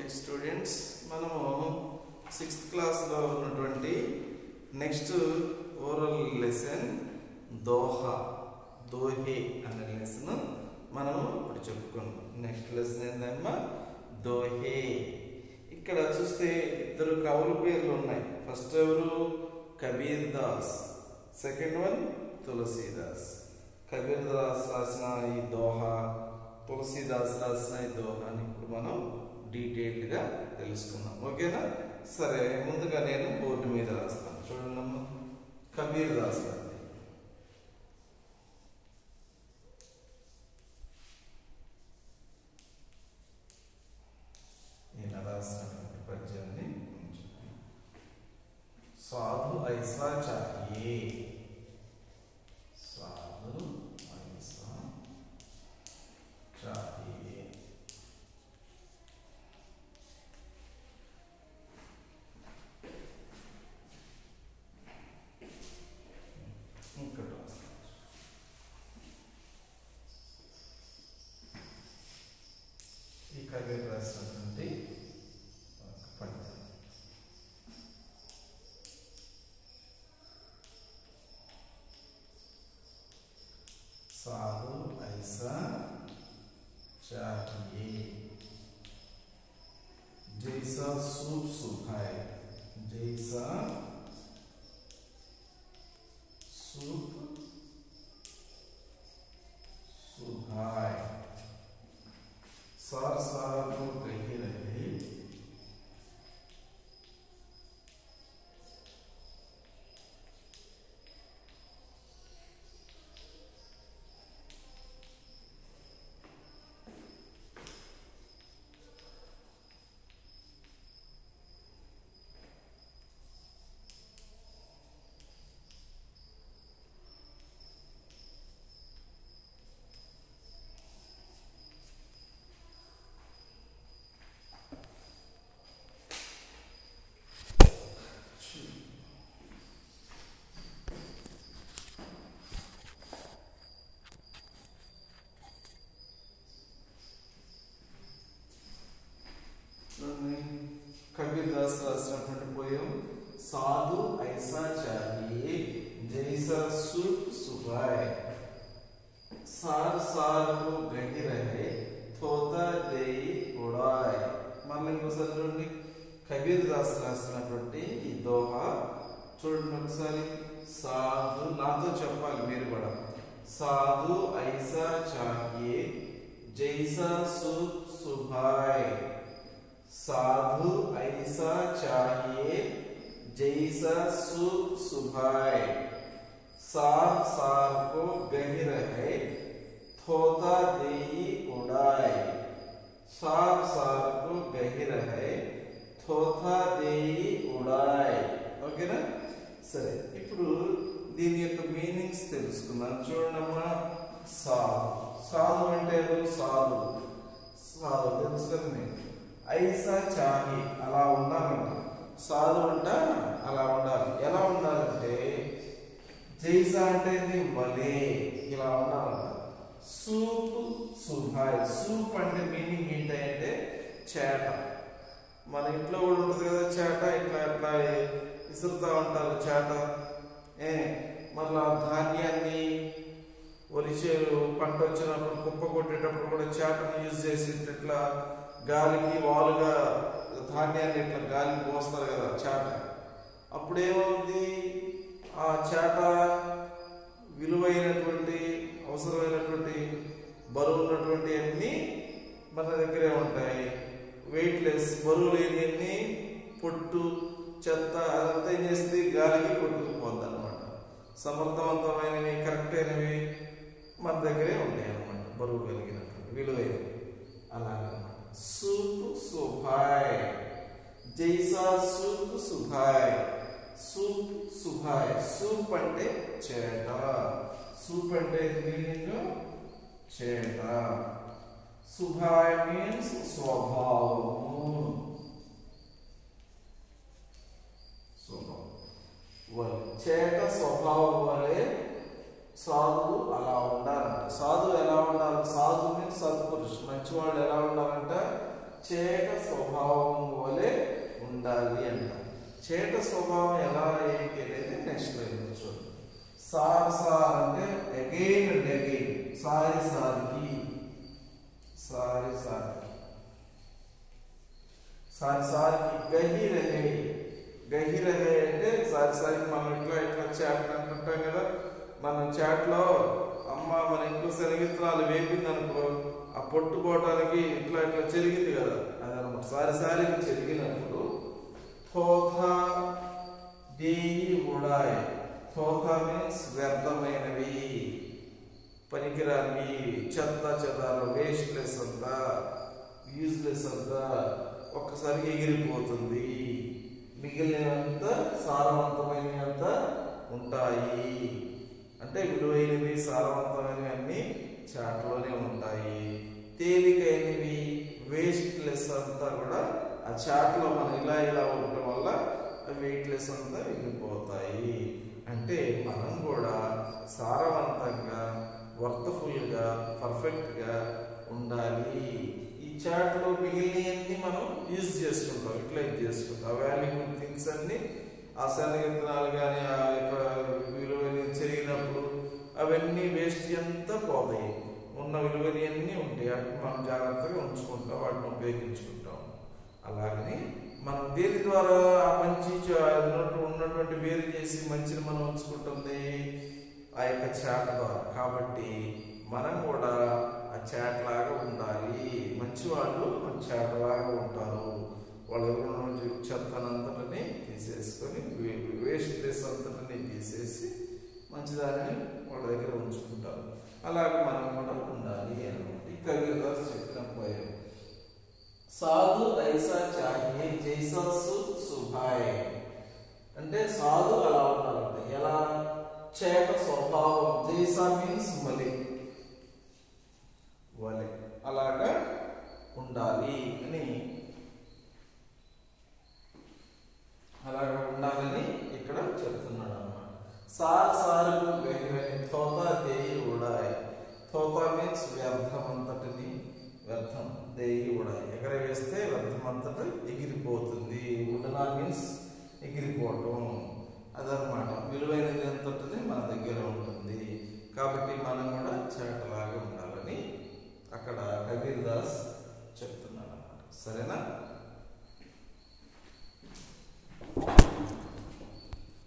Okay students మనము sixth క్లాస్లో ఉన్నటువంటి next oral lesson doha dohe అనే లెసన్ మనము ఇప్పుడు చెప్పుకున్నాం నెక్స్ట్ లెసన్ ఏంటమ్మా దోహే ఇక్కడ చూస్తే ఇద్దరు కవుల పేర్లు ఉన్నాయి ఫస్ట్ ఎవరు కబీర్ దాస్ సెకండ్ వన్ తులసీదాస్ కబీర్ దాస్ రాసిన ఈ దోహా తులసీదాస్ రాసిన ఈ దోహాని ఇప్పుడు మనం డీటెయిల్డ్గా తెలుసుకుందాం ఓకేనా సరే ముందుగా నేను బోర్డు మీద రాస్తాను చూడండి అమ్మా కబీర్ దాస్ గారిది ఈయన రాసినటువంటి పద్యాన్ని ఉంచుతాను. సాధు ఐసా చాహియే సాధు ఐసా చాహియే ఇక్కడ రాస్తాను. ఈ కవిత రాసినటువంటి ఒక పద్యం साधु ऐसा चाहिए जैसा सूप सुखाए जैसा सूप सुखाए सार सार को कही रहे కబీర్ దాస్ రాసినటువంటి పోయం సాధు ఐసా చాహియే జైసా సుప్ సుబాయ్ సార్ సార్ కు గహి రహే తోతా దేయి ఉడాయ్ మళ్ళీ ఇంకోసారి చూడండి కబీర్ దాస్ రాసినటువంటి ఈ దోహా చూడండి ఒకసారి సాధు నాతో చెప్పాలి మీరు కూడా సాధు ఐసా చాహియే జైసా సుప్ సుబాయ్ साधु ऐसा चाहिए जैसा सुख सुभाए सार सार को गही रहे थोता देई उड़ाए सार सार को गही रहे थोता देई ఉడాయ్ ఓకేనా సరే ఇప్పుడు దీని యొక్క మీనింగ్స్ తెలుసుకుందాం చూడమ్మా సాధు సాధు అంటే ఎవరు సాధు సాధు తెలుసు కదా మీకు ఐసా చాహి అలా ఉండాలంట సాధు అంట అలా ఉండాలి ఎలా ఉండాలంటే జైసా అంటే ఏంది వలే ఇలా ఉండాలంట సూప్ సుభాయ్ సూప్ అంటే మీనింగ్ ఏంటంటే చేట మన ఇంట్లో కూడా ఉంటుంది కదా చేట ఇట్లా ఇట్లా విసురుతూ ఉంటారు చేట ఏ మళ్ళా ధాన్యాన్ని ఒలిచేరు పంట వచ్చినప్పుడు కుప్ప కొట్టేటప్పుడు కూడా చేటను యూజ్ చేసి ఇట్లా గాలికి వాలుగా ధాన్యాన్ని ఇట్లా గాలికి పోస్తారు కదా చేట అప్పుడు ఏమవుతుంది ఆ చేట విలువైనటువంటి అవసరమైనటువంటి బరువు ఉన్నటువంటి అన్ని మన దగ్గరే ఉంటాయి వెయిట్లెస్ బరువు లేని అన్ని పొట్టు చెత్త అదంతా ఏం చేస్తుంది గాలికి కొట్టుకుపోద్ది అనమాట సమర్థవంతమైనవి కరెక్ట్ అయినవి మన దగ్గరే ఉంటాయి అనమాట బరువు కలిగినటువంటి విలువైనవి అలాగనమాట सूप सुभाय जैसा सूप सुभाय సూప్ సుభాయ్ సూప్ అంటే చేట సూప్ అంటే మీనింగ్ చేట సుభాయ్ మీన్స్ స్వభావము స్వభావం చేట స్వభావం వలె సాధువు అలా ఉండాలంట సాధువు ఎలా ఉండాలి సాధు మీన్స్ సత్పురుషు మంచివాళ్ళు ఎలా ఉండాలంట చేట స్వభావం వలె ఉండాలి అంట చేట స్వభావం ఎలా ఏంటి అనేది నెక్స్ట్ లైన్ చూడండి సార్ సార్ అంటే అగైన్ అండ్ అగైన్ సారి సారికి సారి సారికి సారి సారికి గహి రహే గహి రహే అంటే సారి సారికి మనం ఇట్లా ఇట్లా చాట్ అంటుంటాం కదా మనం చాట్లో అమ్మ మన ఇంట్లో శనగిత్తనాలు వేపింది అనుకో ఆ పొట్టు పోవటానికి ఇట్లా ఇట్లా చెరిగింది కదా అదనమాట సారి సారికి చెరిగినప్పుడు థోథా దేయి ఉడాయ్ థోథా మీన్స్ వ్యర్థమైనవి పనికిరానివి చెత్త చెదార వేస్ట్లెస్ అంతా యూజ్లెస్ అంతా ఒక్కసారి ఎగిరిపోతుంది మిగిలినంత సారవంతమైనంత ఉంటాయి అంటే విలువైనవి సారవంతమైనవి అన్ని చాట్లోనే ఉంటాయి తేలికైనవి వేస్ట్లెస్ అంతా కూడా ఆ చాట్లో మనం ఇలా ఇలా ఉండటం వల్ల వెయిట్లెస్ అంతా వెళ్ళిపోతాయి అంటే మనం కూడా సారవంతంగా వర్తఫుల్గా పర్ఫెక్ట్గా ఉండాలి ఈ చాట్లో మిగిలినవన్నీ మనం యూజ్ చేసుకుంటాం యూటిలైజ్ చేసుకుంటాం వాల్యూబుల్ థింగ్స్ అన్ని ఆ శనగిత్తనాలు కానీ ఆ యొక్క విలువైన చెరిగినప్పుడు అవన్నీ వేస్ట్ అంతా పోతాయి ఉన్న విలువైనవన్నీ ఉంటాయి వాటిని మనం జాగ్రత్తగా ఉంచుకుంటాం వాటిని ఉపయోగించుకుంటాం అలాగని మనం దేని ద్వారా ఆ మంచి చ- ఉన్నట్టు- ఉన్నటువంటి వేరు చేసి మంచిని మనం ఉంచుకుంటుంది ఆ యొక్క చాట ద్వారా కాబట్టి మనం కూడా ఆ చాట లాగా ఉండాలి మంచి వాళ్ళు చాట లాగా ఉంటారు వాళ్ళ దగ్గర ఉన్న చెత్తనంతటిని తీసేసుకొని వేస్ట్ ప్లేస్ అంతటిని తీసేసి మంచిదాన్ని వాళ్ళ దగ్గర ఉంచుకుంటారు అలాగే మనం కూడా ఉండాలి అనమాట ఈ కవిదాస్ చెప్పిన పోయాం సాధు ఐసా చాహియే జైసా సుఖ్ సుభాయ్ అంటే సాధు అలా ఉండాలంట ఎలా చేట స్వభావం జైసా మీన్స్ మలి వలె అలాగా ఉండాలి అని అలాగా ఉండాలని ఇక్కడ చెప్తున్నాడు అన్నమాట సార్ సారులు వెని తోత దేయి ఉడాయ్ తోత మీన్స్ వ్యర్థం అంతటిని వ్యర్థం దేయి ఉడాయ్ ఎగర వేస్తే వ్యర్థం అంతటి ఎగిరిపోతుంది ఉడనా మీన్స్ ఎగిరిపోవటం అదనమాట విలువైనది అంతటిని మన దగ్గర ఉంటుంది కాబట్టి మనం కూడా చేటలాగా ఉండాలని అక్కడ కబీర్ దాస్ చెప్తున్నాడు అన్నమాట సరేనా